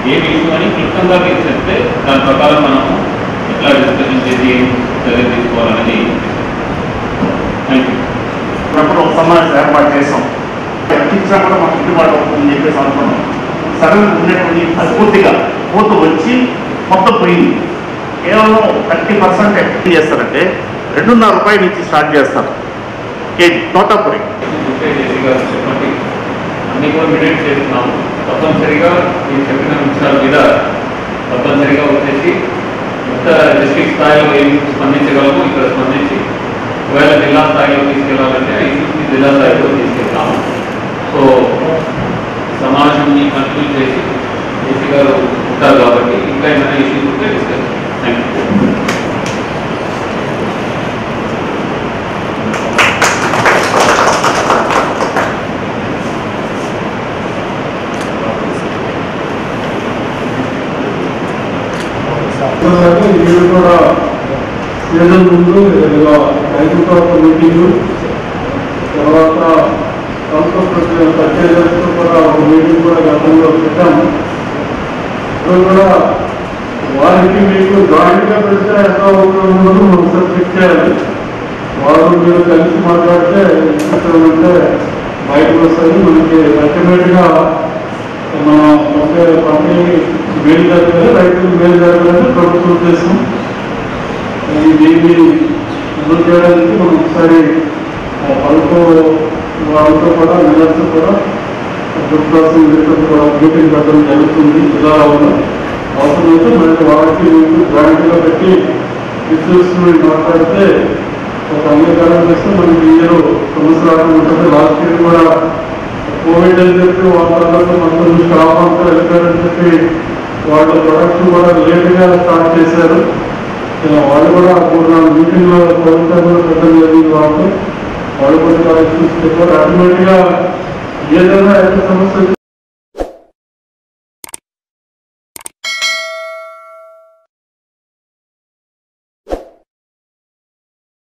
ఏమి ఇష్యూ అని క్లుప్తంగా మీకు చెప్తే దాని ప్రకారం మనం ఎట్లా డిస్కషన్ చేసి చర్య తీసుకోవాలనేది థ్యాంక్ యూ అప్పుడు ఒక సమావేశం ఏర్పాటు చేసాం ఇచ్చినా కూడా మాకు గిట్టుబాటు అవుతుందని చెప్పేసి అనుకున్నాం సడన్ ఉన్నటువంటి అస్ఫూర్తిగా పూత వచ్చి మొత్తం పోయింది కేవలం థర్టీ పర్సెంట్ ఎక్స్పెక్ట్ చేస్తారంటే రెండున్నర రూపాయల నుంచి స్టార్ట్ చేస్తారు కేజీ తోటాపురి జేసీ గారు చెప్పండి అన్ని కూడా మిడేట్ చేస్తున్నాము తప్పనిసరిగా మీరు చెప్పిన విషయాల మీద తప్పనిసరిగా వచ్చేసి ఎంత డిస్ట్రిక్ట్ స్థాయిలో ఏం స్పందించగలమో ఇక్కడ స్పందించి ఒకవేళ జిల్లా స్థాయిలో తీసుకెళ్లాలంటే ఆ ఇష్యూస్ని జిల్లా స్థాయిలో తీసుకెళ్తాము సో సమావేశాన్ని కంటిన్యూ చేసి జేసీ గారు ఉంటారు కాబట్టి ఇంకా ఏమైనా ఇష్యూస్ ఉంటే డిస్కస్ థ్యాంక్ యూ అలాగే మీరు కూడా సీజన్ ముందు ఇలా రైతు తోట మీటింగ్ తర్వాత సంస్థ పర్చేజర్స్తో కూడా ఒక మీటింగ్ కూడా గతంలో పెట్టాము ఇప్పుడు కూడా వారికి మీకు జాయింట్గా పెడితే ఎట్లా ఉంటుందో ఒకసారి చెక్ చేయాలి వాళ్ళు మీరు కలిసి మాట్లాడితే ఇక్కడ ఉంటే బయటకు వస్తుంది మనకి అల్టిమేట్గా మన ఒకే పంపిణీ మేలు జరగాలి రైతులకు మేలు జరగాలని ప్రభుత్వ ఉద్దేశం ఈ దీన్ని అమలు చేయడానికి మనం ఒకసారి ఆ పలుకు వాళ్ళతో కూడా మిల్లర్స్ కూడా గుడ్ ప్రాసెస్ వీళ్ళతో కూడా మీటింగ్ పెట్టడం జరుగుతుంది జిల్లాలో అవసరమైతే మనకి వాళ్ళకి మీకు జాయింట్గా పెట్టి ఇష్యూస్ మాట్లాడితే ఒక అంగీకారం చేస్తే మనకి ఇయర్ సమస్య రాకుండా ఉంటుంది లాస్ట్ ఇయర్ కూడా కోవిడ్ అని చెప్పి వాళ్ళందరూ మొత్తం స్టాఫ్ అంతా వెళ్ళిపోయారని చెప్పి వాళ్ళ ప్రొడక్షన్ కూడా లేట్గా స్టార్ట్ చేశారు ఇలా వాళ్ళు కూడా మూడు నాలుగు మీటింగ్లో ప్రభుత్వం కూడా పెట్టడం జరిగింది వాళ్ళు వాళ్ళు కూడా చాలా ఇష్యూస్ చెప్పారు ఆటోమేటిక్గా ఏదైనా ఎంత సమస్య